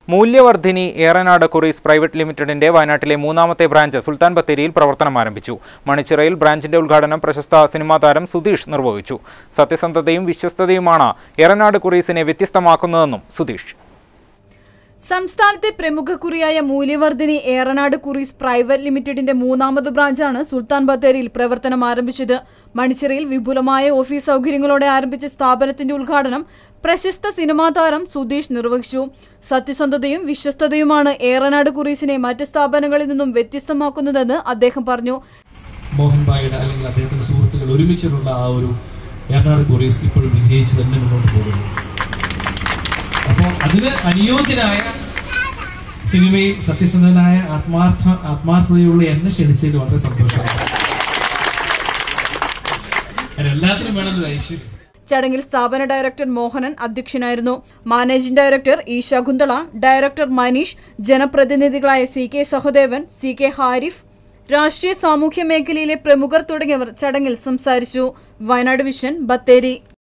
മൂല്യവർദ്ധിനി Eranad കുറീസ് private ലിമിറ്റഡിന്റെ വയനാട്ടിലെ മൂന്നാമത്തെ ബ്രാഞ്ച് സുൽത്താൻ ബത്തേരിയിൽ പ്രവർത്തനം ആരംഭിച്ചു മണിച്ചിറയിൽ ബ്രാഞ്ചിന്റെ ഉദ്ഘാടനം പ്രശസ്ത സിനിമാ താരം സുധീഷ് നിർവഹിച്ചു സത്യസന്ധതയും വിശ്വസ്തതയുമാണ് ഏറനാട് കുറീസിനെ വ്യത്യസ്തമാക്കുന്നതെന്നും സുധീഷ് സംസ്ഥാനത്തെ പ്രമുഖ കുറിയായ മൂല്യവർദ്ധിനി ഏറനാട് കുറീസ് പ്രൈവറ്റ് ലിമിറ്റഡിന്റെ മൂന്നാമത് ബ്രാഞ്ചാണ് സുൽത്താൻ ബത്തേരിയിൽ പ്രവർത്തനം ആരംഭിച്ചത് മണിച്ചിറയിൽ വിപുലമായ ഓഫീസ് സൗകര്യങ്ങളോടെ ആരംഭിച്ച സ്ഥാപനത്തിന്റെ ഉദ്ഘാടനം പ്രശസ്ത സിനിമാ താരം സുധീഷ് നിർവഹിച്ചു സത്യസന്ധതയും വിശ്വസ്തതയുമാണ് ഏറനാട് കുറീസിനെ മറ്റ് സ്ഥാപനങ്ങളിൽ നിന്നും വ്യത്യസ്തമാക്കുന്നതെന്ന് അദ്ദേഹം പറഞ്ഞു മോഹൻ ഭായിയുടെ അല്ലെങ്കിൽ അദ്ദേഹത്തിന്റെ സുഹൃത്തുക്കൾ ഒരുമിച്ചിട്ടുള്ള ആ ഒരു എറണാട് കൊറിയസ് ഇപ്പോഴും വിജയിച്ച് തന്നെ മുന്നോട്ട് പോകുന്നു അപ്പോൾ അതിന് അനുയോജ്യനായ സിനിമയിൽ സത്യസന്ധനായ ആത്മാർത്ഥ ആത്മാർത്ഥതയുള്ള എന്നെ ക്ഷണിച്ചതിൽ വളരെ സന്തോഷമാണ് ഞാൻ എല്ലാത്തിനും വേണം ഒരു ഐശ്വര്യം ചടങ്ങിൽ സ്ഥാപന ഡയറക്ടർ മോഹനൻ അധ്യക്ഷനായിരുന്നു managing director E Shakuntala director Manish ജനപ്രതിനിധികളായ C K Sahadevan C K Harif രാഷ്ട്രീയ സാമൂഹ്യ മേഖലയിലെ പ്രമുഖർ തുടങ്ങിയവർ ചടങ്ങിൽ സംസാരിച്ചു വയനാട് വിഷൻ ബത്തേരി